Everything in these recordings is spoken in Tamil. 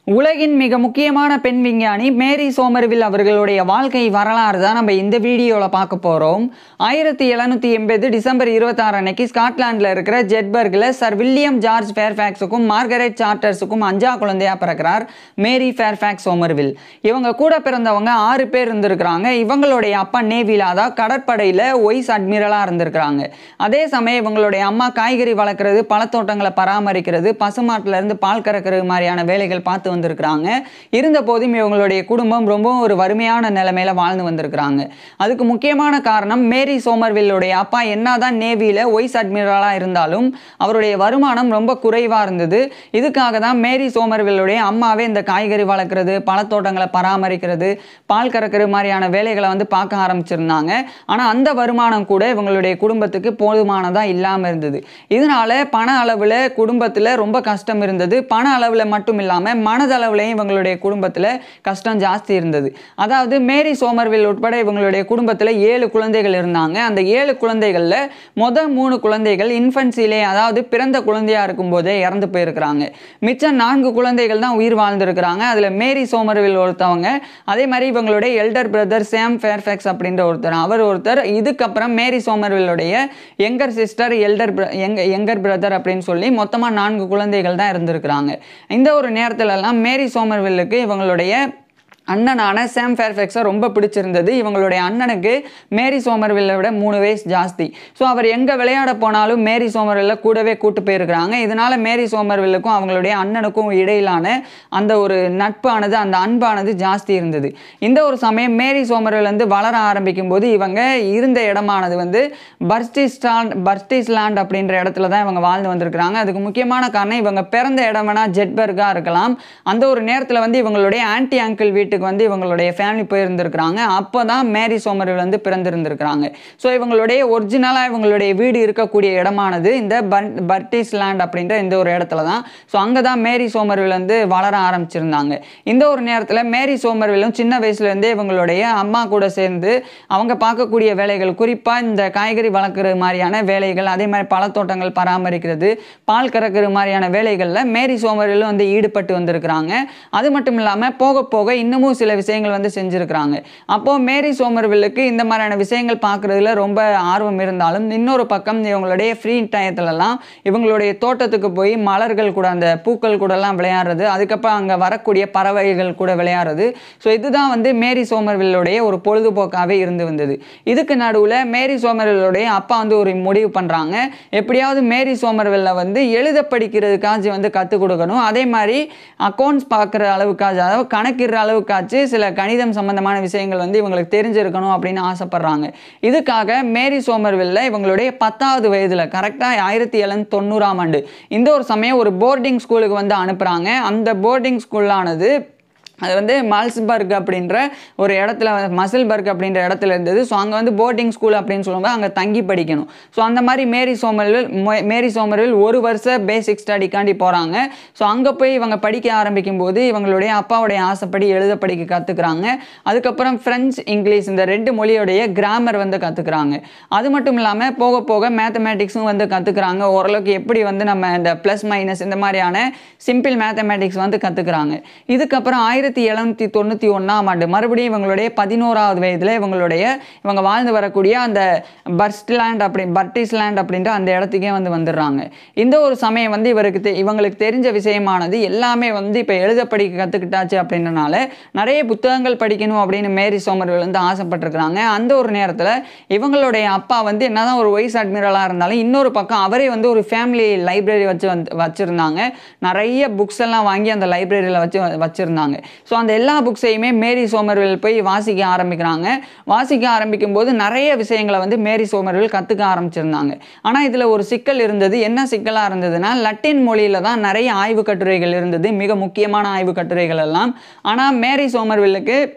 உலகின் மிக முக்கியமான பெண் விஞ்ஞானி மேரி சோமர்வில் அவர்களுடைய வாழ்க்கை வரலாறு தான் நம்ம இந்த வீடியோவில் பார்க்க போகிறோம் ஆயிரத்தி எழுநூற்றி எண்பது டிசம்பர் இருபத்தாறு அன்னைக்கு ஸ்காட்லாண்டில் இருக்கிற ஜெட்பர்கில் சர் வில்லியம் ஜார்ஜ் ஃபேர்ஃபேக்ஸுக்கும் மார்கரெட் சார்ட்டர்ஸுக்கும் அஞ்சா குழந்தையா பிறக்கிறார் மேரி ஃபேர்ஃபேக்ஸ் சோமர்வில் இவங்க கூட பிறந்தவங்க ஆறு பேர் இருந்திருக்கிறாங்க இவங்களுடைய அப்பா நேவியில் அதாவது கடற்படையில் ஒய்ஸ் அட்மிரலாக இருந்திருக்கிறாங்க அதே சமயம் இவங்களுடைய அம்மா காய்கறி வளர்க்குறது பழத்தோட்டங்களை பராமரிக்கிறது பசுமாட்டுல இருந்து பால் கறக்கிறது மாதிரியான வேலைகள் பார்த்து வந்திருக்கிறாங்க இருந்த போதும் இவங்களுடைய குடும்பம் ரொம்பவும் ஒரு வறுமையான நிலைமையில வாழ்ந்து வந்திருக்கிறாங்க அதுக்கு முக்கியமான காரணம் மேரி சோமர்வில்லுடைய அப்பா என்னதான் நேவியில் ஒய்ஸ் அட்மிரலாக இருந்தாலும் அவருடைய வருமானம் ரொம்ப குறைவாக இருந்தது இதுக்காக தான் மேரி சோமர்வில்லுடைய அம்மாவே இந்த காய்கறி வளர்க்குறது பழத்தோட்டங்களை பராமரிக்கிறது பால் கறக்கிறது மாதிரியான வேலைகளை வந்து பார்க்க ஆரம்பிச்சிருந்தாங்க ஆனால் அந்த வருமானம் கூட இவங்களுடைய குடும்பத்துக்கு போதுமானதாக இல்லாமல் இருந்தது இதனால பண அளவில் குடும்பத்தில் ரொம்ப கஷ்டம் இருந்தது பண அளவில் மட்டும் இல்லாமல் மனதளவுலையும் இவங்களுடைய குடும்பத்தில் கஷ்டம் ஜாஸ்தி இருந்தது அதாவது மேரி சோமர்வில் உட்பட இவங்களுடைய குடும்பத்தில் ஏழு குழந்தைகள் இருந்தாங்க அந்த ஏழு குழந்தைகளில் மொதல் மூணு குழந்தைகள் இன்ஃபன்சிலே அதாவது பிறந்த குழந்தையா இருக்கும்போதே இறந்து போயிருக்கிறாங்க மிச்சம் நான்கு குழந்தைகள் தான் உயிர் வாழ்ந்திருக்கிறாங்க அதில் மேரி சோமர்வில் ஒருத்தவங்க அதே மாதிரி இவங்களுடைய எல்டர் பிரதர் சாம் ஃபேர்ஃபேக்ஸ் அப்படின்ற ஒருத்தர் அவர் ஒருத்தர் இதுக்கப்புறம் மேரி சோமர்வில்லுடைய யங்கர் சிஸ்டர் எல்டர் எங்க யங்கர் பிரதர் அப்படின்னு சொல்லி மொத்தமாக நான்கு குழந்தைகள் தான் இருந்திருக்கிறாங்க இந்த ஒரு நேரத்துலலாம் மேரி சோமர்வில்லுக்கு இவங்களுடைய அண்ணனான சாம் ஃபேர்ஃபெக்ஸை ரொம்ப பிடிச்சிருந்தது இவங்களுடைய அண்ணனுக்கு மேரி சோமர்வில்லை விட மூணு வயசு ஜாஸ்தி ஸோ அவர் எங்கே விளையாட போனாலும் மேரி சோமர்வில்ல கூடவே கூட்டு போயிருக்கிறாங்க இதனால மேரி சோமர்வில்லுக்கும் அவங்களுடைய அண்ணனுக்கும் இடையிலான அந்த ஒரு நட்பானது அந்த அன்பானது ஜாஸ்தி இருந்தது இந்த ஒரு சமயம் மேரி சோமர்வில் வந்து வளர ஆரம்பிக்கும் போது இவங்க இருந்த இடமானது வந்து பர்ஸ்டிஸ்டாண்ட் பர்ஸ்டிஸ்லாண்ட் அப்படின்ற இடத்துல தான் இவங்க வாழ்ந்து வந்திருக்கிறாங்க அதுக்கு முக்கியமான காரணம் இவங்க பிறந்த இடம் வேணா ஜெட்பர்காக இருக்கலாம் அந்த ஒரு நேரத்தில் வந்து இவங்களுடைய ஆன்டி அங்கிள் வீட்டுக்கு வந்து இவங்களுடைய ஃபேமிலி போயிருந்திருக்கிறாங்க அப்போ தான் மேரி சோமர்வில் வந்து பிறந்திருந்திருக்கிறாங்க ஸோ இவங்களுடைய ஒரிஜினலாக இவங்களுடைய வீடு இருக்கக்கூடிய இடமானது இந்த பர் பர்டிஸ்லாண்ட் அப்படின்ற இந்த ஒரு இடத்துல தான் ஸோ அங்கே தான் மேரி சோமர்வில் வந்து வளர ஆரம்பிச்சிருந்தாங்க இந்த ஒரு நேரத்தில் மேரி சோமர்விலும் சின்ன வயசுலேருந்தே இவங்களுடைய அம்மா கூட சேர்ந்து அவங்க பார்க்கக்கூடிய வேலைகள் குறிப்பாக இந்த காய்கறி வளர்க்குறது மாதிரியான வேலைகள் அதே மாதிரி பழத்தோட்டங்கள் பராமரிக்கிறது பால் கறக்கிற மாதிரியான வேலைகளில் மேரி சோமரிலும் வந்து ஈடுபட்டு வந்திருக்கிறாங்க அது மட்டும் இல்லாமல் போக போக இன்னமும் சில விஷயங்கள் வந்து செஞ்சுருக்கிறாங்க அப்போது மேரி சோமர்வில்லுக்கு இந்த மாதிரியான விஷயங்கள் பார்க்குறதுல ரொம்ப ஆர்வம் இருந்தாலும் இன்னொரு பக்கம் இவங்களுடைய ஃப்ரீ டயத்துலலாம் இவங்களுடைய தோட்டத்துக்கு போய் மலர்கள் கூட அந்த பூக்கள் கூடலாம் விளையாடுறது அதுக்கப்புறம் அங்கே வரக்கூடிய பறவைகள் கூட விளையாடுறது ஸோ இதுதான் வந்து மேரி சோமர்வில்லுடைய ஒரு பொழுதுபோக்காகவே இருந்து வந்தது இதுக்கு நடுவில் மேரி சோமர்வில்லுடைய அப்பா வந்து ஒரு முடிவு பண்ணுறாங்க எப்படியாவது மேரி சோமர்வில்ல வந்து எழுத படிக்கிறதுக்காச்சும் வந்து கற்றுக் கொடுக்கணும் அதே மாதிரி அக்கௌண்ட்ஸ் பார்க்குற அளவுக்காச்சும் அதாவது கணக்கிடுற அளவுக்காச்சு சில கணிதம் சம்பந்தமான விஷயங்கள் வந்து இவங்களுக்கு தெரிஞ்சிருக்கணும் அப்படின்னு ஆசைப்படுறாங்க இதுக்காக மேரி சோமர்வில்ல இவங்களுடைய பத்தாவது வயதில் கரெக்டாக ஆயிரத்தி எழுநூத்தி தொண்ணூறாம் ஆண்டு இந்த ஒரு சமயம் ஒரு போர்டிங் ஸ்கூலுக்கு வந்து அனுப்புகிறாங்க அந்த போர்டிங் ஸ்கூலானது அது வந்து மால்ஸ்பர்க் அப்படின்ற ஒரு இடத்துல மசில்பர்க் அப்படின்ற இடத்துல இருந்தது ஸோ அங்கே வந்து போர்டிங் ஸ்கூல் அப்படின்னு சொல்லும்போது அங்கே தங்கி படிக்கணும் ஸோ அந்த மாதிரி மேரி சோமர்வில் மேரி சோமர்வில் ஒரு வருஷ பேசிக் ஸ்டடிக்காண்டி போகிறாங்க ஸோ அங்கே போய் இவங்க படிக்க ஆரம்பிக்கும் போது இவங்களுடைய அப்பாவுடைய ஆசைப்படி எழுத படிக்க கற்றுக்குறாங்க அதுக்கப்புறம் ஃப்ரெஞ்ச் இங்கிலீஷ் இந்த ரெண்டு மொழியோடைய கிராமர் வந்து கற்றுக்குறாங்க அது மட்டும் இல்லாமல் போக போக மேத்தமேட்டிக்ஸும் வந்து கற்றுக்குறாங்க ஓரளவுக்கு எப்படி வந்து நம்ம இந்த ப்ளஸ் மைனஸ் இந்த மாதிரியான சிம்பிள் மேத்தமேட்டிக்ஸ் வந்து கற்றுக்குறாங்க இதுக்கப்புறம் ஆயிரத்தி ஆயிரத்தி எழுநூற்றி தொண்ணூற்றி ஒன்றாம் ஆண்டு மறுபடியும் இவங்களுடைய பதினோராவது வயதில் இவங்களுடைய இவங்க வாழ்ந்து வரக்கூடிய அந்த பர்ஸ்ட்லேண்ட் அப்படி பர்டிஸ்லேண்ட் அப்படின்ற அந்த இடத்துக்கே வந்து வந்துடுறாங்க இந்த ஒரு சமயம் வந்து இவருக்கு தெ இவங்களுக்கு தெரிஞ்ச விஷயமானது எல்லாமே வந்து இப்போ எழுத படிக்க கற்றுக்கிட்டாச்சு அப்படின்றனால நிறைய புத்தகங்கள் படிக்கணும் அப்படின்னு மேரி சோமர்வில் வந்து ஆசைப்பட்டிருக்கிறாங்க அந்த ஒரு நேரத்தில் இவங்களுடைய அப்பா வந்து என்னதான் ஒரு வைஸ் அட்மிரலாக இருந்தாலும் இன்னொரு பக்கம் அவரே வந்து ஒரு ஃபேமிலி லைப்ரரி வச்சு வந்து வச்சுருந்தாங்க நிறைய புக்ஸ் எல்லாம் வாங்கி அந்த லைப்ரரியில் வச்சு வச்சுருந்தாங்க ஸோ அந்த எல்லா புக்ஸையுமே மேரி சோமர்வில் போய் வாசிக்க ஆரம்பிக்கிறாங்க வாசிக்க ஆரம்பிக்கும் போது நிறைய விஷயங்களை வந்து மேரி சோமர்வில் கற்றுக்க ஆரம்பிச்சிருந்தாங்க ஆனால் இதில் ஒரு சிக்கல் இருந்தது என்ன சிக்கலாக இருந்ததுன்னா லட்டின் மொழியில் தான் நிறைய ஆய்வு கட்டுரைகள் இருந்தது மிக முக்கியமான ஆய்வு கட்டுரைகள் எல்லாம் ஆனால் மேரி சோமர்வில்லுக்கு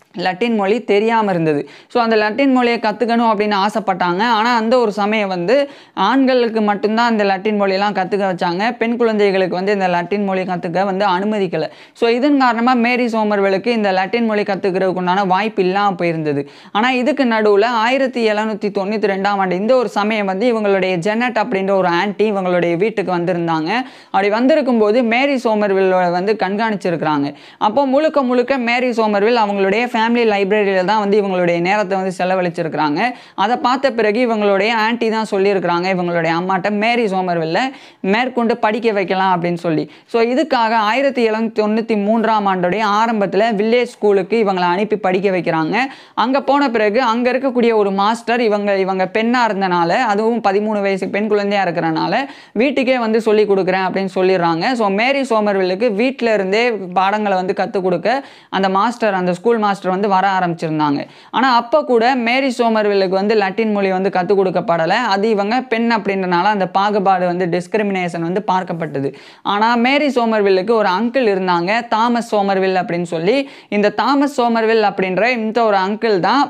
லட்டின் மொழி தெரியாமல் இருந்தது ஸோ அந்த லட்டின் மொழியை கற்றுக்கணும் அப்படின்னு ஆசைப்பட்டாங்க ஆனால் அந்த ஒரு சமயம் வந்து ஆண்களுக்கு மட்டும்தான் அந்த லட்டின் மொழியெல்லாம் கற்றுக்க வச்சாங்க பெண் குழந்தைகளுக்கு வந்து இந்த லட்டின் மொழி கற்றுக்க வந்து அனுமதிக்கலை ஸோ இதன் காரணமாக மேரி சோமர்வெலுக்கு இந்த லட்டின் மொழி கற்றுக்கிறதுக்கு உண்டான வாய்ப்பு இல்லாமல் போயிருந்தது ஆனால் இதுக்கு நடுவில் ஆயிரத்தி எழுநூற்றி தொண்ணூற்றி ரெண்டாம் ஆண்டு இந்த ஒரு சமயம் வந்து இவங்களுடைய ஜெனட் அப்படின்ற ஒரு ஆன்ட்டி இவங்களுடைய வீட்டுக்கு வந்திருந்தாங்க அப்படி வந்திருக்கும் போது மேரி சோமர்வில் வந்து கண்காணிச்சிருக்கிறாங்க அப்போ முழுக்க முழுக்க மேரி சோமர்வில் அவங்களுடைய ஃபேமிலி லைப்ரரியில் தான் வந்து இவங்களுடைய நேரத்தை வந்து செலவழிச்சிருக்கிறாங்க அதை பார்த்த பிறகு இவங்களுடைய ஆன்ட்டி தான் சொல்லியிருக்கிறாங்க இவங்களுடைய அம்மாட்ட மேரி சோமர்வில்ல மேற்கொண்டு படிக்க வைக்கலாம் அப்படின்னு சொல்லி ஸோ இதுக்காக ஆயிரத்தி எழுநூத்தி தொண்ணூற்றி மூன்றாம் ஆண்டுடைய ஆரம்பத்தில் வில்லேஜ் ஸ்கூலுக்கு இவங்களை அனுப்பி படிக்க வைக்கிறாங்க அங்கே போன பிறகு அங்கே இருக்கக்கூடிய ஒரு மாஸ்டர் இவங்க இவங்க பெண்ணாக இருந்தனால அதுவும் பதிமூணு வயசு பெண் குழந்தையாக இருக்கிறனால வீட்டுக்கே வந்து சொல்லி கொடுக்குறேன் அப்படின்னு சொல்லிடுறாங்க ஸோ மேரி சோமர்வில்லுக்கு வீட்டில் இருந்தே பாடங்களை வந்து கற்றுக் கொடுக்க அந்த மாஸ்டர் அந்த ஸ்கூல் மாஸ்டர் வந்து வர ஆரம்பிச்சிருந்தாங்க ஆனால் அப்போ கூட மேரி சோமர்வில்லுக்கு வந்து லட்டின் மொழி வந்து கற்றுக் கொடுக்கப்படலை அது இவங்க பெண் அப்படின்றனால அந்த பாகுபாடு வந்து டிஸ்கிரிமினேஷன் வந்து பார்க்கப்பட்டது ஆனால் மேரி சோமர்வில்லுக்கு ஒரு அங்கிள் இருந்தாங்க தாமஸ் சோமர்வில் அப்படின்னு சொல்லி இந்த தாமஸ் சோமர்வில் அப்படின்ற இந்த ஒரு அங்கிள் தான்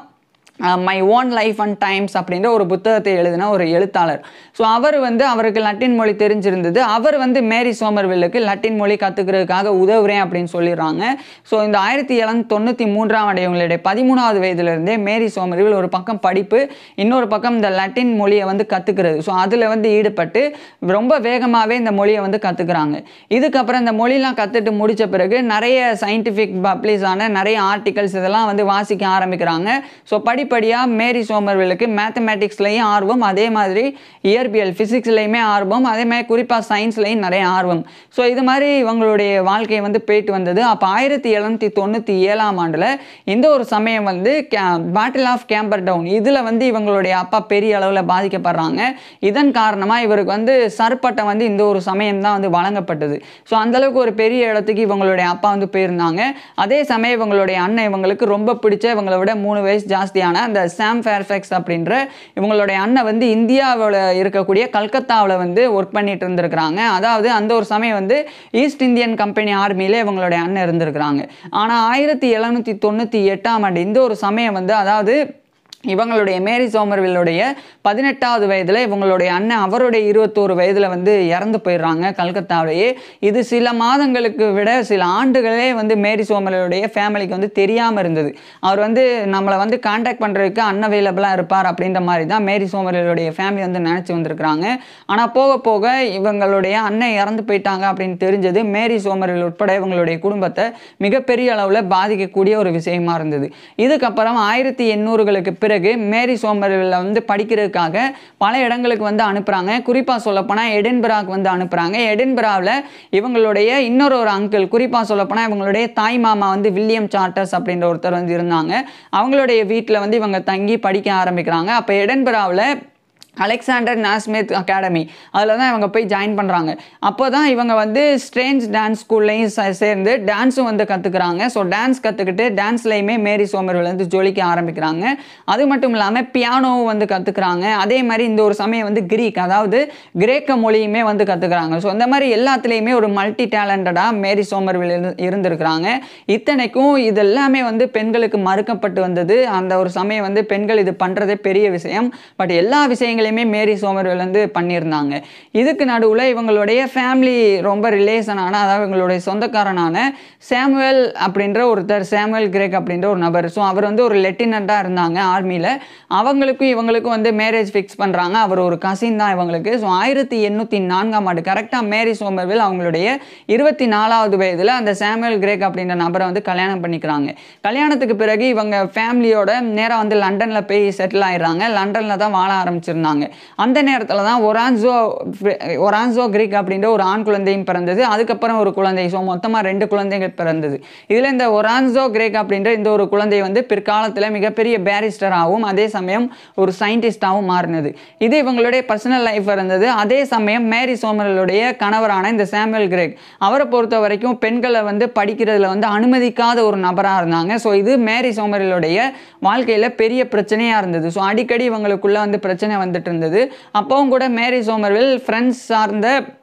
my own life and times அப்படின்ற ஒரு புத்தகத்தை எழுதின ஒரு எழுத்தாளர் ஸோ அவர் வந்து அவருக்கு லட்டின் மொழி தெரிஞ்சிருந்தது அவர் வந்து மேரி சோமர்வில்லுக்கு லட்டின் மொழி கற்றுக்கிறதுக்காக உதவுறேன் அப்படின்னு சொல்லிடுறாங்க ஸோ இந்த ஆயிரத்தி எழுநூத்தி தொண்ணூற்றி மூன்றாம் அடையவங்களுடைய பதிமூணாவது வயதிலிருந்தே மேரி சோமர்வில் ஒரு பக்கம் படிப்பு இன்னொரு பக்கம் இந்த லட்டின் மொழியை வந்து கற்றுக்கிறது ஸோ அதில் வந்து ஈடுபட்டு ரொம்ப வேகமாகவே இந்த மொழியை வந்து கற்றுக்குறாங்க இதுக்கப்புறம் இந்த மொழிலாம் கற்றுட்டு முடித்த பிறகு நிறைய சயின்டிஃபிக் பப்ளிஷ் ஆன நிறைய ஆர்டிகல்ஸ் இதெல்லாம் வந்து வாசிக்க ஆரம்பிக்கிறாங்க ஸோ படிப்படியாக மேரி சோமர்விலுக்கு மேத்தமேட்டிக்ஸ்லையும் ஆர்வம் அதே மாதிரி இயற்பியல் ஃபிசிக்ஸ்லையுமே ஆர்வம் அதே மாதிரி குறிப்பாக சயின்ஸ்லையும் நிறைய ஆர்வம் ஸோ இது மாதிரி இவங்களுடைய வாழ்க்கை வந்து போயிட்டு வந்தது அப்போ ஆயிரத்தி எழுநூற்றி தொண்ணூற்றி ஏழாம் ஆண்டில் இந்த ஒரு சமயம் வந்து பேட்டில் ஆஃப் கேம்பர் டவுன் இதில் வந்து இவங்களுடைய அப்பா பெரிய அளவில் பாதிக்கப்படுறாங்க இதன் காரணமாக இவருக்கு வந்து சர்பட்டம் வந்து இந்த ஒரு சமயம் தான் வந்து வழங்கப்பட்டது ஸோ அந்தளவுக்கு ஒரு பெரிய இடத்துக்கு இவங்களுடைய அப்பா வந்து போயிருந்தாங்க அதே சமயம் இவங்களுடைய அண்ணன் இவங்களுக்கு ரொம்ப பிடிச்ச இவங்களை விட மூணு வயசு ஜாஸ்தியான அந்த சாம் ஃபேர்ஃபெக்ஸ் அப்படின்ற இவங்களுடைய அண்ணன் வந்து இந்தியாவில் இருக்கக்கூடிய கல்கத்தாவில் வந்து ஒர்க் பண்ணிட்டு இருந்திருக்கிறாங்க அதாவது அந்த ஒரு சமயம் வந்து ஈஸ்ட் இந்தியன் கம்பெனி ஆர்மியில் இவங்களுடைய அண்ணன் இருந்திருக்கிறாங்க ஆனால் ஆயிரத்தி எழுநூற்றி தொண்ணூற்றி எட்டாம் ஆண்டு இந்த ஒரு சமயம் வந்து அதாவது இவங்களுடைய மேரி சோமர்வில்லுடைய பதினெட்டாவது வயதில் இவங்களுடைய அண்ணன் அவருடைய இருபத்தோரு வயதில் வந்து இறந்து போயிடுறாங்க கல்கத்தாவிலேயே இது சில மாதங்களுக்கு விட சில ஆண்டுகளே வந்து மேரி சோமர்வில்லுடைய ஃபேமிலிக்கு வந்து தெரியாமல் இருந்தது அவர் வந்து நம்மளை வந்து காண்டாக்ட் பண்ணுறதுக்கு அன்அவைலபிளாக இருப்பார் அப்படின்ற மாதிரி தான் மேரி சோமர்வில்லுடைய ஃபேமிலி வந்து நினச்சி வந்திருக்கிறாங்க ஆனால் போக போக இவங்களுடைய அண்ணன் இறந்து போயிட்டாங்க அப்படின்னு தெரிஞ்சது மேரி சோமர்வில் உட்பட இவங்களுடைய குடும்பத்தை மிகப்பெரிய அளவில் பாதிக்கக்கூடிய ஒரு விஷயமா இருந்தது இதுக்கப்புறம் ஆயிரத்தி எண்ணூறுகளுக்கு பிறகு மேரி சோமர்வில் வந்து படிக்கிறதுக்காக பல இடங்களுக்கு வந்து அனுப்புகிறாங்க குறிப்பாக சொல்லப்போனால் எடின்பராக்கு வந்து அனுப்புகிறாங்க எடின்பராவில் இவங்களுடைய இன்னொரு ஒரு அங்கிள் குறிப்பாக சொல்லப்போனால் இவங்களுடைய தாய் மாமா வந்து வில்லியம் சார்ட்டர்ஸ் அப்படின்ற ஒருத்தர் வந்து இருந்தாங்க அவங்களுடைய வீட்டில் வந்து இவங்க தங்கி படிக்க ஆரம்பிக்கிறாங்க அப்போ எடன்பராவில் அலெக்சாண்டர் நாஸ்மித் அகாடமி அதில் தான் இவங்க போய் ஜாயின் பண்ணுறாங்க அப்போ தான் இவங்க வந்து ஸ்ட்ரேஞ்ச் டான்ஸ் ஸ்கூல்லையும் சேர்ந்து டான்ஸும் வந்து கற்றுக்குறாங்க ஸோ டான்ஸ் கற்றுக்கிட்டு டான்ஸ்லையுமே மேரி சோமர்வில் வந்து ஜொலிக்க ஆரம்பிக்கிறாங்க அது மட்டும் இல்லாமல் பியானோவும் வந்து கற்றுக்குறாங்க அதே மாதிரி இந்த ஒரு சமயம் வந்து கிரீக் அதாவது கிரேக்க மொழியுமே வந்து கற்றுக்குறாங்க ஸோ இந்த மாதிரி எல்லாத்துலேயுமே ஒரு மல்டி டேலண்டடாக மேரி சோமர்வில் இருந்து இருந்திருக்கிறாங்க இத்தனைக்கும் இது எல்லாமே வந்து பெண்களுக்கு மறுக்கப்பட்டு வந்தது அந்த ஒரு சமயம் வந்து பெண்கள் இது பண்ணுறதே பெரிய விஷயம் பட் எல்லா விஷயங்களையும் எல்லாத்தையுமே மேரி சோமர்வெல் வந்து பண்ணியிருந்தாங்க இதுக்கு நடுவில் இவங்களுடைய ஃபேமிலி ரொம்ப ரிலேஷனான அதாவது இவங்களுடைய சொந்தக்காரனான சாமுவேல் அப்படின்ற ஒருத்தர் சாமுவேல் கிரேக் அப்படின்ற ஒரு நபர் ஸோ அவர் வந்து ஒரு லெப்டினண்ட்டாக இருந்தாங்க ஆர்மியில் அவங்களுக்கும் இவங்களுக்கும் வந்து மேரேஜ் ஃபிக்ஸ் பண்ணுறாங்க அவர் ஒரு கசின் தான் இவங்களுக்கு ஸோ ஆயிரத்தி எண்ணூற்றி நான்காம் ஆண்டு கரெக்டாக மேரி சோமர்வில் அவங்களுடைய இருபத்தி நாலாவது வயதில் அந்த சாமுவேல் கிரேக் அப்படின்ற நபரை வந்து கல்யாணம் பண்ணிக்கிறாங்க கல்யாணத்துக்கு பிறகு இவங்க ஃபேமிலியோட நேராக வந்து லண்டனில் போய் செட்டில் ஆயிடுறாங்க லண்டனில் தான் வாழ ஆரம்பிச்சிருந்தாங்க அந்த நேரத்தில் தான் ஒரான்சோ ஒரான்சோ கிரீக் அப்படின்ற ஒரு ஆண் குழந்தையும் பிறந்தது அதுக்கப்புறம் ஒரு குழந்தை ஸோ மொத்தமாக ரெண்டு குழந்தைகள் பிறந்தது இதில் இந்த ஒரான்சோ கிரேக் அப்படின்ற இந்த ஒரு குழந்தை வந்து பிற்காலத்தில் மிகப்பெரிய பேரிஸ்டராகவும் அதே சமயம் ஒரு சயின்டிஸ்டாகவும் மாறினது இது இவங்களுடைய பர்சனல் லைஃப் இருந்தது அதே சமயம் மேரி சோமரலுடைய கணவரான இந்த சாமுவல் கிரேக் அவரை பொறுத்த வரைக்கும் பெண்களை வந்து படிக்கிறதுல வந்து அனுமதிக்காத ஒரு நபராக இருந்தாங்க ஸோ இது மேரி சோமரலுடைய வாழ்க்கையில் பெரிய பிரச்சனையாக இருந்தது ஸோ அடிக்கடி இவங்களுக்குள்ள வந்து பிரச்சனை வந்துட்டு இருந்தது அப்போவும் கூட மேரி சோமர்வில் ஃப்ரெண்ட்ஸ் சார்ந்த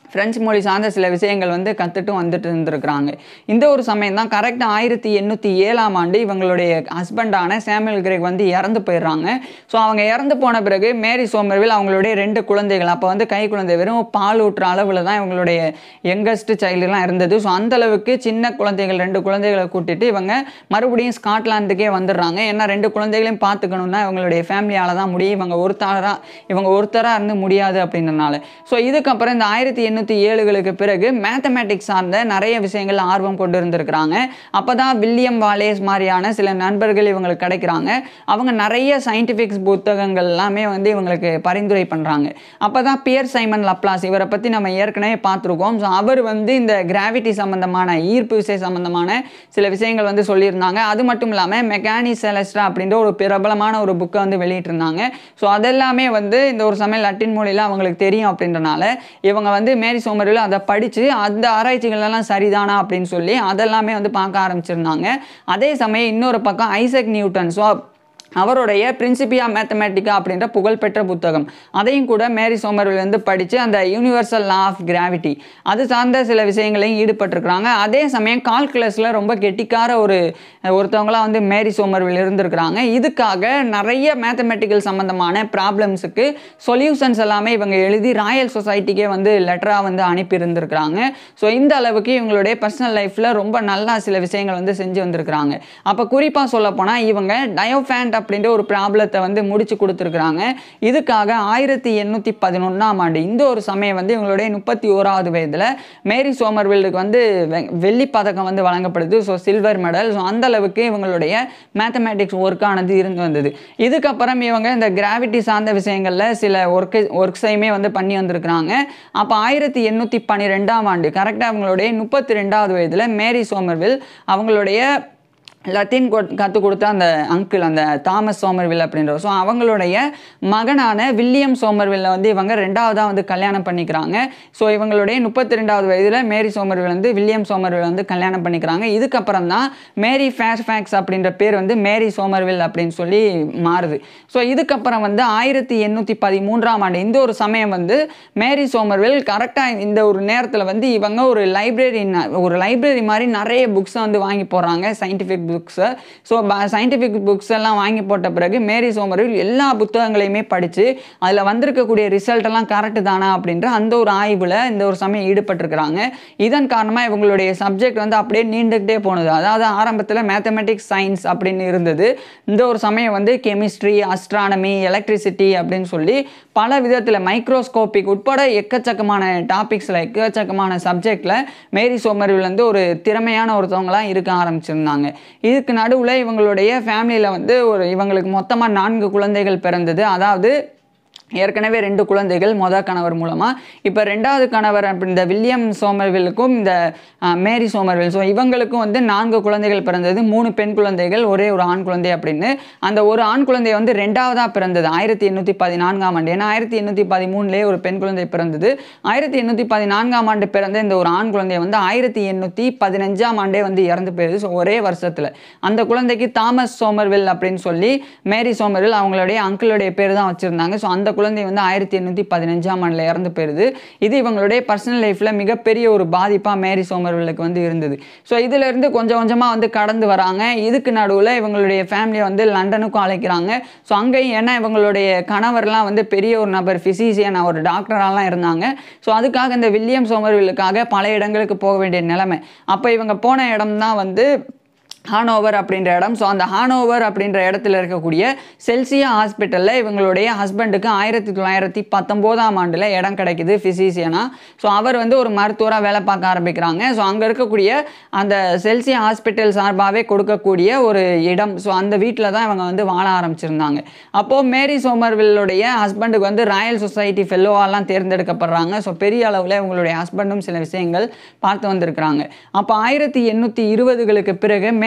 பிரெஞ்சு மொழி சார்ந்த சில விஷயங்கள் வந்து கற்றுட்டு வந்துட்டு இருந்திருக்கிறாங்க இந்த ஒரு சமயம் தான் கரெக்டாக ஆயிரத்தி எண்ணூற்றி ஏழாம் ஆண்டு இவங்களுடைய ஹஸ்பண்டான சாமுவல் கிரேக் வந்து இறந்து போயிடுறாங்க ஸோ அவங்க இறந்து போன பிறகு மேரி சோமர்வில் அவங்களுடைய ரெண்டு குழந்தைகள் அப்போ வந்து கை குழந்தை வெறும் பால் ஊட்டுற அளவில் தான் இவங்களுடைய யங்கஸ்ட் சைல்டுலாம் இருந்தது ஸோ அந்த அளவுக்கு சின்ன குழந்தைகள் ரெண்டு குழந்தைகளை கூட்டிட்டு இவங்க மறுபடியும் ஸ்காட்லாந்துக்கே வந்துடுறாங்க ஏன்னா ரெண்டு குழந்தைகளையும் பார்த்துக்கணுன்னா இவங்களுடைய ஃபேமிலியால் தான் முடியும் இவங்க ஒருத்தராக இவங்க ஒருத்தராக இருந்து முடியாது அப்படின்றனால ஸோ இதுக்கப்புறம் இந்த ஆயிரத்தி எண்ணூற்றி ஏழுகளுக்கு பிறகு மேத்தமேட்டிக்ஸ் சார்ந்த நிறைய விஷயங்கள் ஆர்வம் கொண்டு இருந்திருக்கிறாங்க அப்போ தான் வில்லியம் வாலேஸ் மாதிரியான சில நண்பர்கள் இவங்களுக்கு கிடைக்கிறாங்க அவங்க நிறைய சயின்டிஃபிக்ஸ் புத்தகங்கள் எல்லாமே வந்து இவங்களுக்கு பரிந்துரை பண்ணுறாங்க அப்போ தான் பியர் சைமன் லப்ளாஸ் இவரை பற்றி நம்ம ஏற்கனவே பார்த்துருக்கோம் ஸோ அவர் வந்து இந்த கிராவிட்டி சம்மந்தமான ஈர்ப்பு விசை சம்மந்தமான சில விஷயங்கள் வந்து சொல்லியிருந்தாங்க அது மட்டும் இல்லாமல் மெக்கானி செலஸ்ட்ரா அப்படின்ற ஒரு பிரபலமான ஒரு புக்கை வந்து வெளியிட்டிருந்தாங்க ஸோ அதெல்லாமே வந்து இந்த ஒரு சமயம் லட்டின் மொழியில் அவங்களுக்கு தெரியும் அப்படின்றனால இவங்க வந்து மேரி சோமரில் அதை படித்து அந்த ஆராய்ச்சிகள் எல்லாம் சரிதானா அப்படின்னு சொல்லி அதெல்லாமே வந்து பார்க்க ஆரம்பிச்சிருந்தாங்க அதே சமயம் இன்னொரு பக்கம் ஐசக் நியூட்டன் ஸோ அவருடைய பிரின்சிபியா மேத்தமேட்டிக்கா அப்படின்ற புகழ்பெற்ற புத்தகம் அதையும் கூட மேரி சோமர்வில் வந்து படித்து அந்த யூனிவர்சல் லா ஆஃப் கிராவிட்டி அது சார்ந்த சில விஷயங்களையும் ஈடுபட்டிருக்கிறாங்க அதே சமயம் கால்குலஸில் ரொம்ப கெட்டிக்கார ஒரு ஒருத்தவங்களாம் வந்து மேரி சோமர்வில் இருந்திருக்கிறாங்க இதுக்காக நிறைய மேத்தமெட்டிக்கல் சம்மந்தமான ப்ராப்ளம்ஸுக்கு சொல்யூஷன்ஸ் எல்லாமே இவங்க எழுதி ராயல் சொசைட்டிக்கே வந்து லெட்டராக வந்து அனுப்பி இருந்திருக்கிறாங்க ஸோ இந்த அளவுக்கு இவங்களுடைய பர்சனல் லைஃப்பில் ரொம்ப நல்லா சில விஷயங்கள் வந்து செஞ்சு வந்திருக்கிறாங்க அப்போ குறிப்பாக சொல்ல போனால் இவங்க டயோஃபேண்ட் அப்படின்ற ஒரு ப்ராப்ளத்தை வந்து முடிச்சு கொடுத்துருக்குறாங்க இதுக்காக ஆயிரத்தி எண்ணூற்றி பதினொன்றாம் ஆண்டு இந்த ஒரு சமயம் வந்து இவங்களுடைய முப்பத்தி ஓராவது வயதில் மேரி சோமர்வில்லுக்கு வந்து வெ- வெள்ளிப் பதக்கம் வந்து வழங்கப்படுது ஸோ சில்வர் மெடல் ஸோ அந்த அளவுக்கு இவங்களுடைய மேத்தமேட்டிக்ஸ் ஒர்க்கானது இருந்து வந்தது இதுக்கப்புறம் இவங்க இந்த கிராவிட்டி சார்ந்த விஷயங்களில் சில ஒர்க்கு ஒர்க்ஸையுமே வந்து பண்ணி வந்திருக்கிறாங்க அப்போ ஆயிரத்தி எண்ணூற்றி பன்னிரெண்டாம் ஆண்டு கரெக்டாக அவங்களுடைய முப்பத்தி ரெண்டாவது வயதில் மேரி சோமர்வில் அவங்களுடைய லத்தீன் கற்றுக் கொடுத்த அந்த அங்கிள் அந்த தாமஸ் சோமர்வில் அப்படின்றவர் ஸோ அவங்களுடைய மகனான வில்லியம் சோமர்வில்லை வந்து இவங்க ரெண்டாவதாக வந்து கல்யாணம் பண்ணிக்கிறாங்க ஸோ இவங்களுடைய முப்பத்தி ரெண்டாவது வயதில் மேரி சோமர்வில் வந்து வில்லியம் சோமர்வில் வந்து கல்யாணம் பண்ணிக்கிறாங்க இதுக்கப்புறம் தான் மேரி ஃபேஷ்ஃபேக்ஸ் அப்படின்ற பேர் வந்து மேரி சோமர்வில் அப்படின்னு சொல்லி மாறுது ஸோ இதுக்கப்புறம் வந்து ஆயிரத்தி எண்ணூற்றி பதிமூன்றாம் ஆண்டு இந்த ஒரு சமயம் வந்து மேரி சோமர்வில் கரெக்டாக இந்த ஒரு நேரத்தில் வந்து இவங்க ஒரு லைப்ரரி ஒரு லைப்ரரி மாதிரி நிறைய புக்ஸை வந்து வாங்கி போடுறாங்க சயின்டிஃபிக் புக்ஸை ஸோ சயின்டிஃபிக் புக்ஸ் எல்லாம் வாங்கி போட்ட பிறகு மேரி சோமரில் எல்லா புத்தகங்களையுமே படித்து அதில் வந்திருக்கக்கூடிய ரிசல்ட் எல்லாம் கரெக்டு தானா அப்படின்ற அந்த ஒரு ஆய்வில் இந்த ஒரு சமயம் ஈடுபட்டிருக்கிறாங்க இதன் காரணமாக இவங்களுடைய சப்ஜெக்ட் வந்து அப்படியே நீண்டுக்கிட்டே போனது அதாவது ஆரம்பத்தில் மேத்தமெட்டிக்ஸ் சயின்ஸ் அப்படின்னு இருந்தது இந்த ஒரு சமயம் வந்து கெமிஸ்ட்ரி அஸ்ட்ரானமி எலக்ட்ரிசிட்டி அப்படின்னு சொல்லி பல விதத்தில் மைக்ரோஸ்கோபிக் உட்பட எக்கச்சக்கமான டாபிக்ஸில் எக்கச்சக்கமான சப்ஜெக்டில் மேரி சோமர்வில் வந்து ஒரு திறமையான ஒருத்தவங்களாம் இருக்க ஆரம்பிச்சிருந்தாங்க இதுக்கு நடுவில் இவங்களுடைய ஃபேமிலியில் வந்து ஒரு இவங்களுக்கு மொத்தமாக நான்கு குழந்தைகள் பிறந்தது அதாவது ஏற்கனவே ரெண்டு குழந்தைகள் மொதல் கணவர் மூலமாக இப்போ ரெண்டாவது கணவர் அப்படி இந்த வில்லியம் சோமர்வில்லுக்கும் இந்த அஹ், மேரி சோமர்வில் ஸோ இவங்களுக்கும் வந்து நான்கு குழந்தைகள் பிறந்தது மூணு பெண் குழந்தைகள் ஒரே ஒரு ஆண் குழந்தை அப்படின்னு அந்த ஒரு ஆண் குழந்தை வந்து ரெண்டாவதாக பிறந்தது ஆயிரத்தி எண்ணூற்றி பதினான்காம் ஆண்டு ஏன்னா ஆயிரத்தி எண்ணூற்றி பதிமூணுலேயே ஒரு பெண் குழந்தை பிறந்தது ஆயிரத்தி எண்ணூற்றி பதினான்காம் ஆண்டு பிறந்த இந்த ஒரு ஆண் குழந்தை வந்து ஆயிரத்தி எண்ணூற்றி பதினஞ்சாம் ஆண்டே வந்து இறந்து போயிருது ஸோ ஒரே வருஷத்தில் அந்த குழந்தைக்கு தாமஸ் சோமர்வில் அப்படின்னு சொல்லி மேரி சோமர்வில் அவங்களுடைய அங்கிளுடைய பேர் தான் வச்சுருந்தாங்க ஸோ அந்த குழந்தை வந்து ஆயிரத்தி எண்ணூற்றி பதினஞ்சாம் ஆண்டில் இறந்து போயிருது இது இவங்களுடைய பர்சனல் லைஃப்பில் மிகப்பெரிய ஒரு பாதிப்பாக மேரி சோமர்வில்லுக்கு வந்து இருந்தது ஸோ இதிலிருந்து கொஞ்சம் கொஞ்சமாக வந்து கடந்து வராங்க இதுக்கு நடுவில் இவங்களுடைய ஃபேமிலியை வந்து லண்டனுக்கும் அழைக்கிறாங்க ஸோ அங்கேயும் ஏன்னா இவங்களுடைய கணவர்லாம் வந்து பெரிய ஒரு நபர் ஃபிசிஷியன் ஒரு டாக்டராலாம் இருந்தாங்க ஸோ அதுக்காக இந்த வில்லியம் சோமர்வில்லுக்காக பல இடங்களுக்கு போக வேண்டிய நிலைமை அப்போ இவங்க போன இடம் தான் வந்து ஹானோவர் அப்படின்ற இடம் ஸோ அந்த ஹானோவர் அப்படின்ற இடத்துல இருக்கக்கூடிய செல்சியா ஹாஸ்பிட்டலில் இவங்களுடைய ஹஸ்பண்டுக்கு ஆயிரத்தி தொள்ளாயிரத்தி பத்தொம்போதாம் ஆண்டில் இடம் கிடைக்குது ஃபிசிஷியனாக ஸோ அவர் வந்து ஒரு மருத்துவராக வேலை பார்க்க ஆரம்பிக்கிறாங்க ஸோ அங்கே இருக்கக்கூடிய அந்த செல்சியா ஹாஸ்பிட்டல் சார்பாகவே கொடுக்கக்கூடிய ஒரு இடம் ஸோ அந்த வீட்டில் தான் இவங்க வந்து வாழ ஆரம்பிச்சிருந்தாங்க அப்போது மேரி சோமர்வில்லுடைய ஹஸ்பண்டுக்கு வந்து ராயல் சொசைட்டி ஃபெல்லோவாலாம் தேர்ந்தெடுக்கப்படுறாங்க ஸோ பெரிய அளவில் இவங்களுடைய ஹஸ்பண்டும் சில விஷயங்கள் பார்த்து வந்திருக்கிறாங்க அப்போ ஆயிரத்தி எண்ணூற்றி இருபதுகளுக்கு பிறகு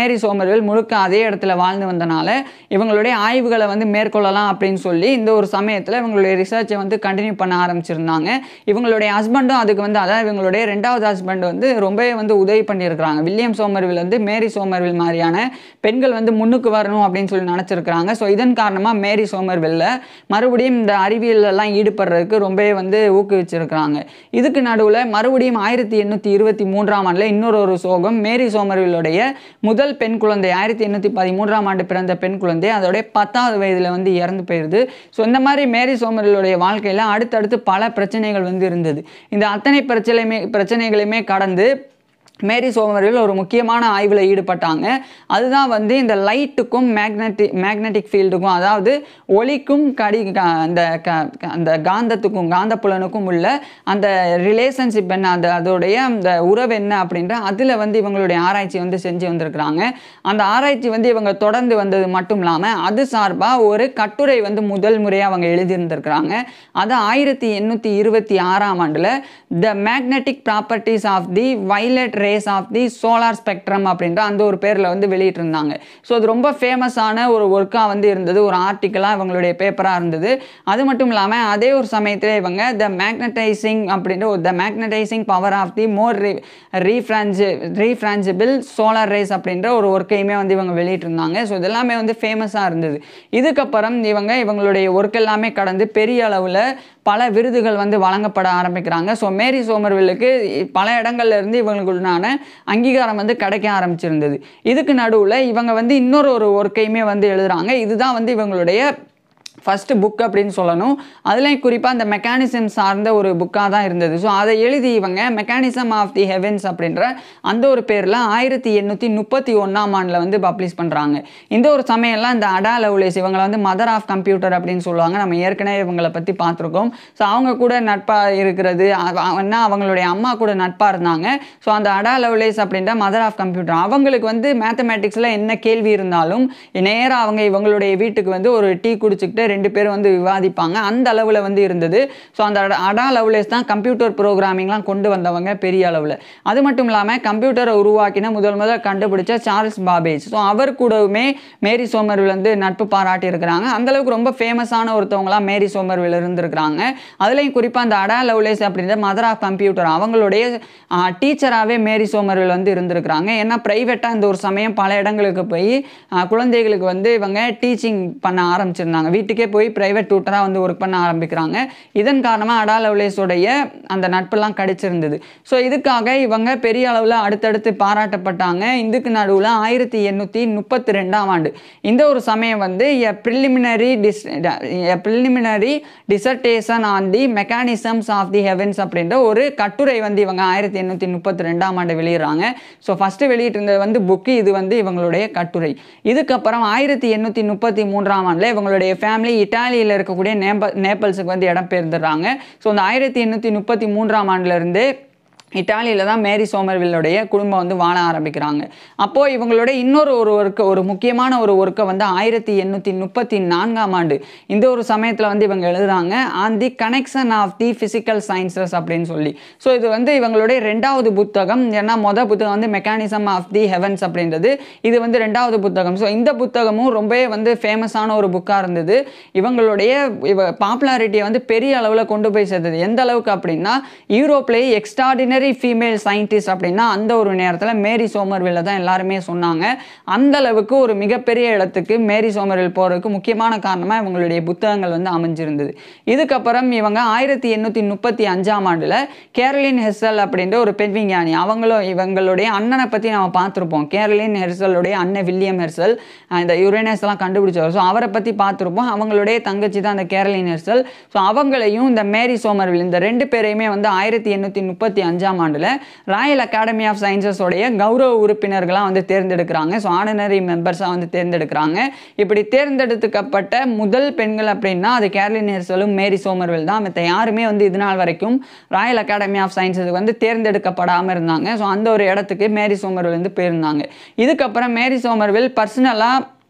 மேரி சோமர்வில் முழுக்க அதே இடத்துல வாழ்ந்து வந்தனால இவங்களுடைய ஆய்வுகளை வந்து மேற்கொள்ளலாம் அப்படின்னு சொல்லி இந்த ஒரு சமயத்தில் இவங்களுடைய ரிசர்ச்சை வந்து கண்டினியூ பண்ண ஆரம்பிச்சிருந்தாங்க இவங்களுடைய ஹஸ்பண்டும் அதுக்கு வந்து அதாவது இவங்களுடைய ரெண்டாவது ஹஸ்பண்ட் வந்து ரொம்பவே வந்து உதவி பண்ணியிருக்கிறாங்க வில்லியம் சோமர்வில் வந்து மேரி சோமர்வில் மாதிரியான பெண்கள் வந்து முன்னுக்கு வரணும் அப்படின்னு சொல்லி நினச்சிருக்கிறாங்க ஸோ இதன் காரணமாக மேரி சோமர்வில்ல மறுபடியும் இந்த அறிவியல் எல்லாம் ஈடுபடுறதுக்கு ரொம்பவே வந்து ஊக்குவிச்சிருக்கிறாங்க இதுக்கு நடுவில் மறுபடியும் ஆயிரத்தி எண்ணூற்றி இருபத்தி மூன்றாம் ஆண்டில் இன்னொரு ஒரு சோகம் மேரி சோமர்வில்லுடைய முதல் பெண் குழந்தை ஆயிரத்தி எண்ணூற்றி பதிமூன்றாம் ஆண்டு பிறந்த பெண் குழந்தை அதோடைய பத்தாவது வயதில் வந்து இறந்து போயிடுது ஸோ இந்த மாதிரி மேரி சோமர்வில்லுடைய வாழ்க்கையில் அடுத்தடுத்து பல பிரச்சனைகள் வந்து இருந்தது இந்த அத்தனை பிரச்சனையுமே பிரச்சனைகளையுமே கடந்து மேரி சோமரில் ஒரு முக்கியமான ஆய்வில் ஈடுபட்டாங்க அதுதான் வந்து இந்த லைட்டுக்கும் மேக்னெட்டிக் மேக்னெட்டிக் ஃபீல்டுக்கும் அதாவது ஒளிக்கும் கடி க- அந்த க க- அந்த காந்தத்துக்கும் காந்தப்புலனுக்கும் உள்ள அந்த ரிலேஷன்ஷிப் என்ன அந்த அதோடைய அந்த உறவு என்ன அப்படின்ற அதில் வந்து இவங்களுடைய ஆராய்ச்சி வந்து செஞ்சு வந்திருக்கிறாங்க அந்த ஆராய்ச்சி வந்து இவங்க தொடர்ந்து வந்தது மட்டும் இல்லாமல் அது சார்பாக ஒரு கட்டுரை வந்து முதல் முறையாக அவங்க எழுதியிருந்திருக்கிறாங்க அது ஆயிரத்தி எண்ணூற்றி இருபத்தி ஆறாம் ஆண்டில் the magnetic properties of the violet rays of the solar spectrum அப்படின்ற அந்த ஒரு பேரில் வந்து வெளியிட்டிருந்தாங்க ஸோ அது ரொம்ப ஃபேமஸான ஒரு ஒர்க்காக வந்து இருந்தது ஒரு ஆர்டிக்கலாக இவங்களுடைய பேப்பராக இருந்தது அது மட்டும் இல்லாமல் அதே ஒரு சமயத்தில் இவங்க த மேக்னடைசிங் அப்படின்ற ஒரு the magnetising power of the more refrangi refrangible solar rays அப்படின்ற ஒரு ஒர்க்கையுமே வந்து இவங்க வெளியிட்டிருந்தாங்க ஸோ இதெல்லாமே வந்து ஃபேமஸாக இருந்தது இதுக்கப்புறம் இவங்க இவங்களுடைய ஒர்க் எல்லாமே கடந்து பெரிய அளவில் பல விருதுகள் வந்து வழங்கப்பட ஆரம்பிக்கிறாங்க ஸோ மேரி சோமர்வில்லுக்கு பல இடங்கள்ல இருந்து இவங்களுக்குள்ளான அங்கீகாரம் வந்து கிடைக்க ஆரம்பிச்சிருந்தது இதுக்கு நடுவில் இவங்க வந்து இன்னொரு ஒரு ஒர்க்கையுமே வந்து எழுதுறாங்க இதுதான் வந்து இவங்களுடைய ஃபஸ்ட்டு புக் அப்படின்னு சொல்லணும் அதுலேயும் குறிப்பாக அந்த மெக்கானிசம் சார்ந்த ஒரு புக்காக தான் இருந்தது ஸோ அதை எழுதி இவங்க மெக்கானிசம் ஆஃப் தி ஹெவன்ஸ் அப்படின்ற அந்த ஒரு பேரில் ஆயிரத்தி எண்ணூற்றி முப்பத்தி ஒன்றாம் ஆண்டில் வந்து பப்ளிஷ் பண்ணுறாங்க இந்த ஒரு சமயம்லாம் இந்த அடா லவ்லேஸ் இவங்களை வந்து மதர் ஆஃப் கம்ப்யூட்டர் அப்படின்னு சொல்லுவாங்க நம்ம ஏற்கனவே இவங்களை பற்றி பார்த்துருக்கோம் ஸோ அவங்க கூட நட்பாக இருக்கிறது என்ன அவங்களுடைய அம்மா கூட நட்பாக இருந்தாங்க ஸோ அந்த அடா லவ்லேஸ் அப்படின்ற மதர் ஆஃப் கம்ப்யூட்டர் அவங்களுக்கு வந்து மேத்தமேட்டிக்ஸில் என்ன கேள்வி இருந்தாலும் நேராக அவங்க இவங்களுடைய வீட்டுக்கு வந்து ஒரு டீ குடிச்சிக்கிட்டு ரெண்டு பேரும் வந்து விவாதிப்பாங்க அந்த அளவில் வந்து இருந்தது ஸோ அந்த அட- அடா லவ்லேஸ் தான் கம்ப்யூட்டர் ப்ரோக்ராமிங்லாம் கொண்டு வந்தவங்க பெரிய அளவில் அது மட்டும் இல்லாமல் கம்ப்யூட்டரை உருவாக்கின முதல் முதல் கண்டுபிடிச்ச சார்ல்ஸ் பாபேஜ் ஸோ அவர் கூடவுமே மேரி சோமர்வில் வந்து நட்பு பாராட்டி இருக்கிறாங்க அந்த அளவுக்கு ரொம்ப ஃபேமஸான ஒருத்தவங்களாம் மேரி சோமர்வில் இருந்திருக்கிறாங்க அதுலேயும் குறிப்பாக அந்த அடா லவ்லேஸ் அப்படின்ற மதர் ஆஃப் கம்ப்யூட்டர் அவங்களுடைய டீச்சராகவே மேரி சோமர்வில் வந்து இருந்திருக்கிறாங்க ஏன்னா ப்ரைவேட்டாக இந்த ஒரு சமயம் பல இடங்களுக்கு போய் ஆ, குழந்தைகளுக்கு வந்து இவங்க டீச்சிங் பண்ண ஆரம்பிச்சிருந்தாங்க வீட்டுக்கே போய் ப்ரைவேட் டியூட்டராக வந்து ஒர்க் பண்ண ஆரம்பிக்கிறாங்க இதன் காரணமாக அடா லவ்லேஸோடைய அந்த நட்பெல்லாம் கிடைச்சிருந்தது ஸோ இதுக்காக இவங்க பெரிய அளவில் அடுத்தடுத்து பாராட்டப்பட்டாங்க இதுக்கு நடுவில் ஆயிரத்தி எண்ணூற்றி முப்பத்தி ரெண்டாம் ஆண்டு இந்த ஒரு சமயம் வந்து a preliminary dis a preliminary dissertation on the mechanisms of the heavens அப்படின்ற ஒரு கட்டுரை வந்து இவங்க ஆயிரத்தி எண்ணூற்றி முப்பத்தி ரெண்டாம் ஆண்டு வெளியிடுறாங்க ஸோ ஃபஸ்ட்டு வெளியிட்டிருந்தது வந்து புக்கு இது வந்து இவங்களுடைய கட்டுரை இதுக்கப்புறம் ஆயிரத்தி எண்ணூற்றி முப்பத்தி மூன்றாம் ஆண்டில் இவங்களுடைய ஃபேமிலி இட்டாலியில் இருக்கக்கூடிய நேப நேபிள்ஸுக்கு வந்து இடம் பெயர்ந்துடுறாங்க ஸோ அந்த ஆயிரத்தி எண்ணூற்றி முப்பத்தி மூன்றாம் ஆண்டுலேருந்து இட்டாலியில் தான் மேரி சோமர்வில்லுடைய குடும்பம் வந்து வாழ ஆரம்பிக்கிறாங்க அப்போது இவங்களுடைய இன்னொரு ஒரு ஒர்க்கு ஒரு முக்கியமான ஒரு ஒர்க்கை வந்து ஆயிரத்தி எண்ணூற்றி முப்பத்தி நான்காம் ஆண்டு இந்த ஒரு சமயத்தில் வந்து இவங்க எழுதுறாங்க on the connection of the physical sciences அப்படின்னு சொல்லி ஸோ இது வந்து இவங்களுடைய ரெண்டாவது புத்தகம் ஏன்னா மொதல் புத்தகம் வந்து மெக்கானிசம் ஆஃப் தி ஹெவன்ஸ் அப்படின்றது இது வந்து ரெண்டாவது புத்தகம் ஸோ இந்த புத்தகமும் ரொம்பவே வந்து ஃபேமஸான ஒரு புக்காக இருந்தது இவங்களுடைய இவ பாப்புலாரிட்டியை வந்து பெரிய அளவில் கொண்டு போய் சேர்த்தது எந்த அளவுக்கு அப்படின்னா யூரோப்லேயே எக்ஸ்ட்ராடினரி ஃபீமேல் சயின்டிஸ்ட் அப்படின்னா அந்த ஒரு நேரத்தில் மேரி சோமர்வில்ல தான் எல்லாருமே சொன்னாங்க அந்த அளவுக்கு ஒரு மிகப்பெரிய இடத்துக்கு மேரி சோமர்வில் போகிறதுக்கு முக்கியமான காரணமாக இவங்களுடைய புத்தகங்கள் வந்து அமைஞ்சிருந்தது இதுக்கப்புறம் இவங்க ஆயிரத்தி எண்ணூற்றி முப்பத்தி அஞ்சாம் ஆண்டில் கேரளின் ஹெர்சல் அப்படின்ற ஒரு பெண் விஞ்ஞானி அவங்களும் இவங்களுடைய அண்ணனை பற்றி நம்ம பார்த்துருப்போம் கேரளின் ஹெர்சலுடைய அண்ணன் வில்லியம் ஹெர்சல் அஹ் இந்த யுரேனஸ் எல்லாம் கண்டுபிடிச்சவர் ஸோ அவரை பற்றி பார்த்துருப்போம் அவங்களுடைய தங்கச்சி தான் அந்த கேரளின் ஹெர்சல் ஸோ அவங்களையும் இந்த மேரி சோமர்வில் இந்த ரெண்டு பேரையுமே வந்து ஆயிரத்தி எண்ணூற்றி முப்பத்தி அஞ்சாம் ஆண்டில் ராயல் அகாடமி ஆஃப் சயின்சஸோடைய கௌரவ உறுப்பினர்களாக வந்து தேர்ந்தெடுக்கிறாங்க ஸோ ஆர்டினரி மெம்பர்ஸாக வந்து தேர்ந்தெடுக்கிறாங்க இப்படி தேர்ந்தெடுக்கப்பட்ட முதல் பெண்கள் அப்படின்னா அது கேரளின் ஹெர்சலும் மேரி சோமர்வில் தான் மற்ற யாருமே வந்து இது நாள் வரைக்கும் ராயல் அகாடமி ஆஃப் சயின்ஸஸ் வந்து தேர்ந்தெடுக்கப்படாமல் இருந்தாங்க ஸோ அந்த ஒரு இடத்துக்கு மேரி சோமர்வில் வந்து போயிருந்தாங்க இதுக்கப்புறம் மேரி சோமர்வில் பர்சனலாக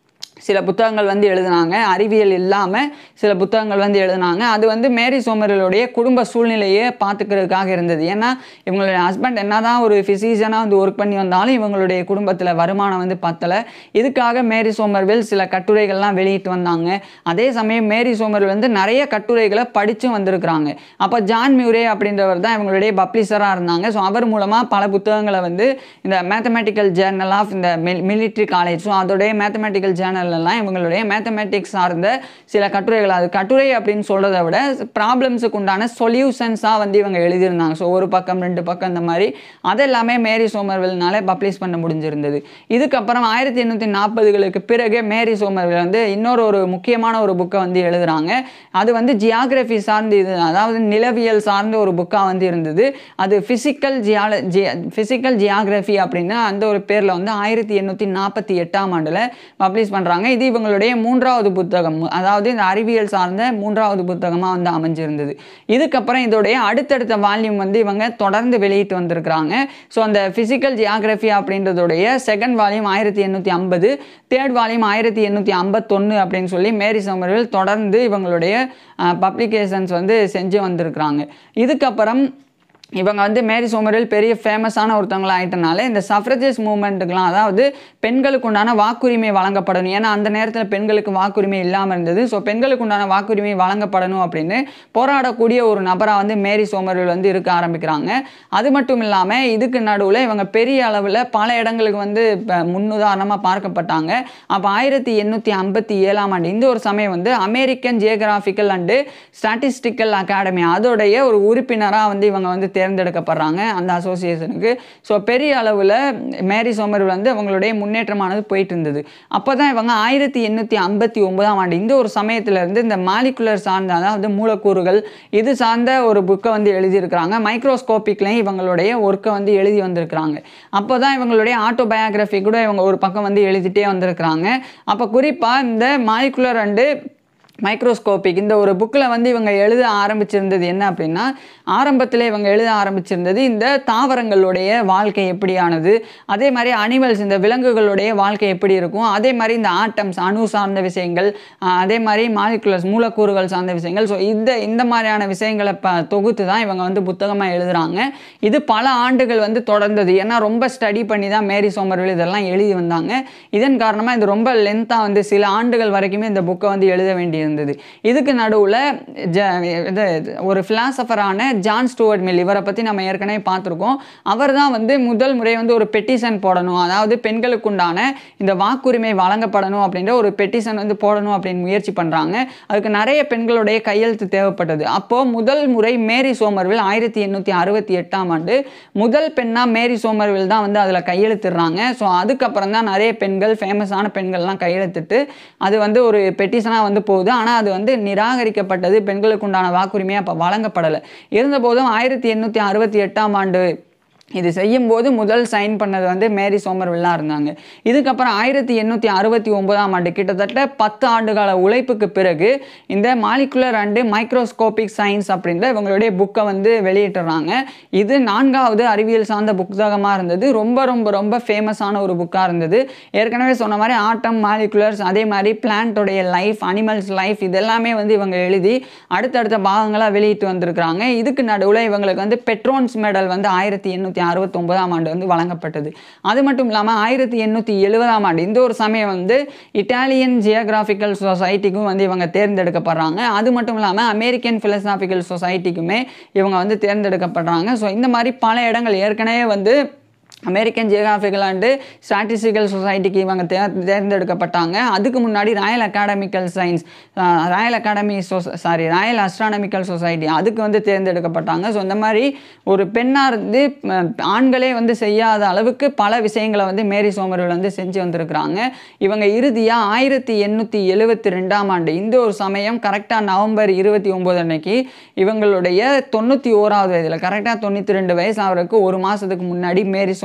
சில புத்தகங்கள் வந்து எழுதினாங்க அறிவியல் இல்லாமல் சில புத்தகங்கள் வந்து எழுதினாங்க அது வந்து மேரி சோமர்களுடைய குடும்ப சூழ்நிலையை பார்த்துக்கிறதுக்காக இருந்தது ஏன்னா இவங்களுடைய ஹஸ்பண்ட் என்னதான் ஒரு ஃபிசிஷியனாக வந்து ஒர்க் பண்ணி வந்தாலும் இவங்களுடைய குடும்பத்தில் வருமானம் வந்து பத்தலை இதுக்காக மேரி சோமர்வெல் சில கட்டுரைகள்லாம் வெளியிட்டு வந்தாங்க அதே சமயம் மேரி சோமர்வெல் வந்து நிறைய கட்டுரைகளை படித்தும் வந்திருக்கிறாங்க அப்போ ஜான் மியூரே அப்படின்றவர் தான் இவங்களுடைய பப்ளிஷராக இருந்தாங்க ஸோ அவர் மூலமாக பல புத்தகங்களை வந்து இந்த மேத்தமேட்டிக்கல் ஜேர்னல் ஆஃப் இந்த மிலிட்ரி காலேஜ் ஸோ அதோடைய மேத்தமேட்டிக்கல் ஜேர்னல்லாம் இவங்களுடைய மேத்தமேட்டிக்ஸ் சார்ந்த சில கட்டுரைகள் அது கட்டுரை அப்படின்னு சொல்கிறத விட ப்ராப்ளம்ஸுக்கு உண்டான சொல்யூஷன்ஸாக வந்து இவங்க எழுதியிருந்தாங்க ஸோ ஒரு பக்கம் ரெண்டு பக்கம் இந்த மாதிரி அதெல்லாமே மேரி சோமர்வெல்னால பப்ளிஷ் பண்ண முடிஞ்சிருந்தது இதுக்கப்புறம் ஆயிரத்தி எண்ணூற்றி நாற்பதுகளுக்கு பிறகு மேரி சோமர்வெல் வந்து இன்னொரு ஒரு முக்கியமான ஒரு புக்கை வந்து எழுதுகிறாங்க அது வந்து ஜியாகிரஃபி சார்ந்து இது அதாவது நிலவியல் சார்ந்த ஒரு புக்காக வந்து இருந்தது அது ஃபிசிக்கல் ஜியால ஜி ஃபிசிக்கல் ஜியாகிரஃபி அப்படின்னு அந்த ஒரு பேரில் வந்து ஆயிரத்தி எண்ணூற்றி நாற்பத்தி எட்டாம் ஆண்டில் பப்ளிஷ் பண்ணுறாங்க இது இவங்களுடைய மூன்றாவது புத்தகம் அதாவது இந்த அறிவியல் சார்ந்த மூன்றாவது புத்தகமாக வந்து அமைஞ்சிருந்தது இதுக்கப்புறம் இதோடைய அடுத்தடுத்த வால்யூம் வந்து இவங்க தொடர்ந்து வெளியிட்டு வந்திருக்கிறாங்க ஸோ அந்த ஃபிசிக்கல் ஜியாகிரஃபி அப்படின்றதுடைய செகண்ட் வால்யூம் ஆயிரத்தி எண்ணூற்றி ஐம்பது தேர்ட் வால்யூம் ஆயிரத்தி எண்ணூற்றி ஐம்பத்தொன்று அப்படின்னு சொல்லி மேரி சோமர்வில் தொடர்ந்து இவங்களுடைய பப்ளிகேஷன்ஸ் வந்து செஞ்சு வந்திருக்கிறாங்க இதுக்கப்புறம் இவங்க வந்து மேரி சோமரில் பெரிய ஃபேமஸான ஒருத்தவங்களா ஆயிட்டனால இந்த சஃப்ரஜஸ் மூமெண்ட்டுக்கெலாம் அதாவது பெண்களுக்கு உண்டான வாக்குரிமை வழங்கப்படணும் ஏன்னா அந்த நேரத்தில் பெண்களுக்கு வாக்குரிமை இல்லாமல் இருந்தது ஸோ பெண்களுக்கு உண்டான வாக்குரிமை வழங்கப்படணும் அப்படின்னு போராடக்கூடிய ஒரு நபராக வந்து மேரி சோமரில் வந்து இருக்க ஆரம்பிக்கிறாங்க அது மட்டும் இல்லாமல் இதுக்கு நடுவில் இவங்க பெரிய அளவில் பல இடங்களுக்கு வந்து இப்போ முன்னுதாரணமாக பார்க்கப்பட்டாங்க அப்போ ஆயிரத்தி எண்ணூற்றி ஐம்பத்தி ஏழாம் ஆண்டு இந்த ஒரு சமயம் வந்து American geographical and statistical academy அதோடைய ஒரு உறுப்பினராக வந்து இவங்க வந்து தேர்ந்தெடுக்கப்படுறாங்க அந்த அசோசியேஷனுக்கு ஸோ பெரிய அளவில் மேரி சோமர் வந்து அவங்களுடைய முன்னேற்றமானது போயிட்டு இருந்தது அப்போ தான் இவங்க ஆயிரத்தி எண்ணூற்றி ஐம்பத்தி ஒன்பதாம் ஆண்டு இந்த ஒரு சமயத்திலிருந்து இந்த மாலிகுலர் சார்ந்த அதாவது மூலக்கூறுகள் இது சார்ந்த ஒரு புக்கை வந்து எழுதியிருக்கிறாங்க மைக்ரோஸ்கோப்பிக்லையும் இவங்களுடைய ஒர்க்கை வந்து எழுதி வந்திருக்கிறாங்க அப்போ தான் இவங்களுடைய ஆட்டோபயோகிராஃபி கூட இவங்க ஒரு பக்கம் வந்து எழுதிட்டே வந்திருக்கிறாங்க அப்போ குறிப்பாக இந்த மாலிகுலர் அண்டு மைக்ரோஸ்கோபிக் இந்த ஒரு புக்கில் வந்து இவங்க எழுத ஆரம்பிச்சிருந்தது என்ன அப்படின்னா ஆரம்பத்தில் இவங்க எழுத ஆரம்பிச்சிருந்தது இந்த தாவரங்களுடைய வாழ்க்கை எப்படியானது அதே மாதிரி அனிமல்ஸ் இந்த விலங்குகளுடைய வாழ்க்கை எப்படி இருக்கும் அதே மாதிரி இந்த ஆட்டம்ஸ் அணு சார்ந்த விஷயங்கள் ஆஹ் அதே மாதிரி மாலிகுலர்ஸ் மூலக்கூறுகள் சார்ந்த விஷயங்கள் ஸோ இந்த இந்த மாதிரியான விஷயங்களை ப தொகுத்து தான் இவங்க வந்து புத்தகமாக எழுதுகிறாங்க இது பல ஆண்டுகள் வந்து தொடர்ந்தது ஏன்னா ரொம்ப ஸ்டடி பண்ணி தான் மேரி சோமர்வில் இதெல்லாம் எழுதி வந்தாங்க இதன் காரணமாக இது ரொம்ப லென்த்தாக வந்து சில ஆண்டுகள் வரைக்குமே இந்த புக்கை வந்து எழுத வேண்டியிருந்தது இதுக்கு நடுவில் ஜ இது ஒரு ஃபிலாசபரான ஜான் ஸ்டூவர்ட் மில் இவரை பற்றி நம்ம ஏற்கனவே பார்த்துருக்கோம் அவர் தான் வந்து முதல் முறை வந்து ஒரு பெட்டிஷன் போடணும் அதாவது பெண்களுக்கு உண்டான இந்த வாக்குரிமை வழங்கப்படணும் அப்படின்ற ஒரு பெட்டிஷன் வந்து போடணும் அப்படின்னு முயற்சி பண்ணுறாங்க அதுக்கு நிறைய பெண்களுடைய கையெழுத்து தேவைப்பட்டது அப்போது முதல் முறை மேரி சோமர்வில் ஆயிரத்தி எண்ணூற்றி அறுபத்தி எட்டாம் ஆண்டு முதல் பெண்ணாக மேரி சோமர்வில் தான் வந்து அதில் கையெழுத்திடுறாங்க ஸோ அதுக்கப்புறம் தான் நிறைய பெண்கள் ஃபேமஸான பெண்கள்லாம் கையெழுத்திட்டு அது வந்து ஒரு பெட்டிஷனாக வந்து போகுது ஆனால் அது வந்து நிராகரிக்கப்பட்டது பெண்களுக்கு உண்டான வாக்குரிமையை அப்போ வழங்கப்படலை இருந்தபோதும் ஆயிரத்தி எண்ணூற்றி அறுபத்தி எட்டாம் ஆண்டு இது செய்யும்போது முதல் சைன் பண்ணது வந்து மேரி சோமர்வில்லாக இருந்தாங்க இதுக்கப்புறம் ஆயிரத்தி எண்ணூற்றி அறுபத்தி ஒன்பதாம் ஆண்டு கிட்டத்தட்ட பத்து ஆண்டுகால உழைப்புக்கு பிறகு இந்த மாலிகுலர் அண்டு மைக்ரோஸ்கோபிக் சயின்ஸ் அப்படின்ற இவங்களுடைய புக்கை வந்து வெளியிட்டுறாங்க இது நான்காவது அறிவியல் சார்ந்த புத்தகமாக இருந்தது ரொம்ப ரொம்ப ரொம்ப ஃபேமஸான ஒரு புக்காக இருந்தது ஏற்கனவே சொன்ன மாதிரி ஆட்டம் மாலிகுலர்ஸ் அதே மாதிரி பிளான்ட்டோடைய லைஃப் அனிமல்ஸ் லைஃப் இதெல்லாமே வந்து இவங்க எழுதி அடுத்தடுத்த பாகங்களாக வெளியிட்டு வந்திருக்கிறாங்க இதுக்கு நடுவில் இவங்களுக்கு வந்து பெட்ரோன்ஸ் மெடல் வந்து ஆயிரத்தி எண்ணூற்றி அறுபத்தொன்பதாம் ஆண்டு வந்து வழங்கப்பட்டது அது மட்டும் இல்லாமல் ஆயிரத்தி எண்ணூற்றி எழுபதாம் ஆண்டு இந்த ஒரு சமயம் வந்து இட்டாலியன் ஜியோகிராஃபிக்கல் சொசைட்டிக்கும் வந்து இவங்க தேர்ந்தெடுக்கப்படுறாங்க அது மட்டும் இல்லாமல் அமெரிக்கன் ஃபிலசாபிக்கல் சொசைட்டிக்குமே இவங்க வந்து தேர்ந்தெடுக்கப்படுறாங்க ஸோ இந்த மாதிரி பல இடங்கள் ஏற்கனவே வந்து அமெரிக்கன் ஜியோகிராஃபிக்கல் அண்டு ஸ்டாட்டிஸ்டிக்கல் சொசைட்டிக்கு இவங்க தேர் தேர்ந்தெடுக்கப்பட்டாங்க அதுக்கு முன்னாடி royal academical science royal academy சொச சாரி ராயல் அஸ்ட்ரானமிக்கல் சொசைட்டி அதுக்கு வந்து தேர்ந்தெடுக்கப்பட்டாங்க ஸோ இந்த மாதிரி ஒரு பெண்ணாக இருந்து ம, ஆண்களே வந்து செய்யாத அளவுக்கு பல விஷயங்களை வந்து மேரி சோமர்கள் வந்து செஞ்சு வந்திருக்கிறாங்க இவங்க இறுதியாக ஆயிரத்தி எண்ணூற்றி எழுபத்தி ரெண்டாம் ஆண்டு இந்த ஒரு சமயம் கரெக்டாக நவம்பர் இருபத்தி ஒம்பது அன்னைக்கு இவங்களுடைய தொண்ணூற்றி ஓராவது வயதில் கரெக்டாக தொண்ணூற்றி ரெண்டு வயசு அவருக்கு ஒரு மாதத்துக்கு முன்னாடி மேரி சோமர்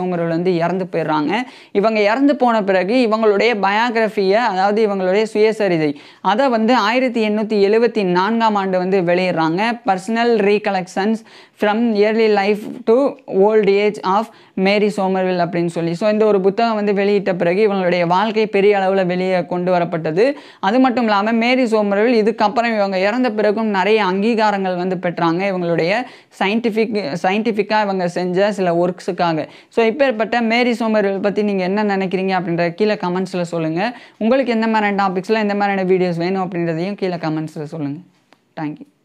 சோமர்வில் வந்து இறந்து போயிடுறாங்க இவங்க இறந்து போன பிறகு இவங்களுடைய பயோகிராஃபியை அதாவது இவங்களுடைய சுயசரிதை அதை வந்து ஆயிரத்தி எண்ணூற்றி எழுபத்தி நான்காம் ஆண்டு வந்து வெளியிடுறாங்க personal recollections from early life to old age of Mary Somerville அப்படின்னு சொல்லி ஸோ இந்த ஒரு புத்தகம் வந்து வெளியிட்ட பிறகு இவங்களுடைய வாழ்க்கை பெரிய அளவில் வெளியே கொண்டு வரப்பட்டது அது மட்டும் இல்லாமல் மேரி சோமர்வில் இதுக்கப்புறம் இவங்க இறந்த பிறகும் நிறைய அங்கீகாரங்கள் வந்து பெற்றாங்க இவங்களுடைய சயின்டிஃபிக் சயின்டிஃபிக்காக இவங்க செஞ்ச சில ஒர்க்ஸுக்காக ஸோ இப்பேற்பட்ட மேரி சோமர்வில் பற்றி நீங்கள் என்ன நினைக்கிறீங்க அப்படின்ற கீழே கமெண்ட்ஸில் சொல்லுங்கள் உங்களுக்கு எந்த மாதிரியான டாபிக்ஸில் எந்த மாதிரியான வீடியோஸ் வேணும் அப்படின்றதையும் கீழே கமெண்ட்ஸில் சொல்லுங்கள் தேங்க்யூ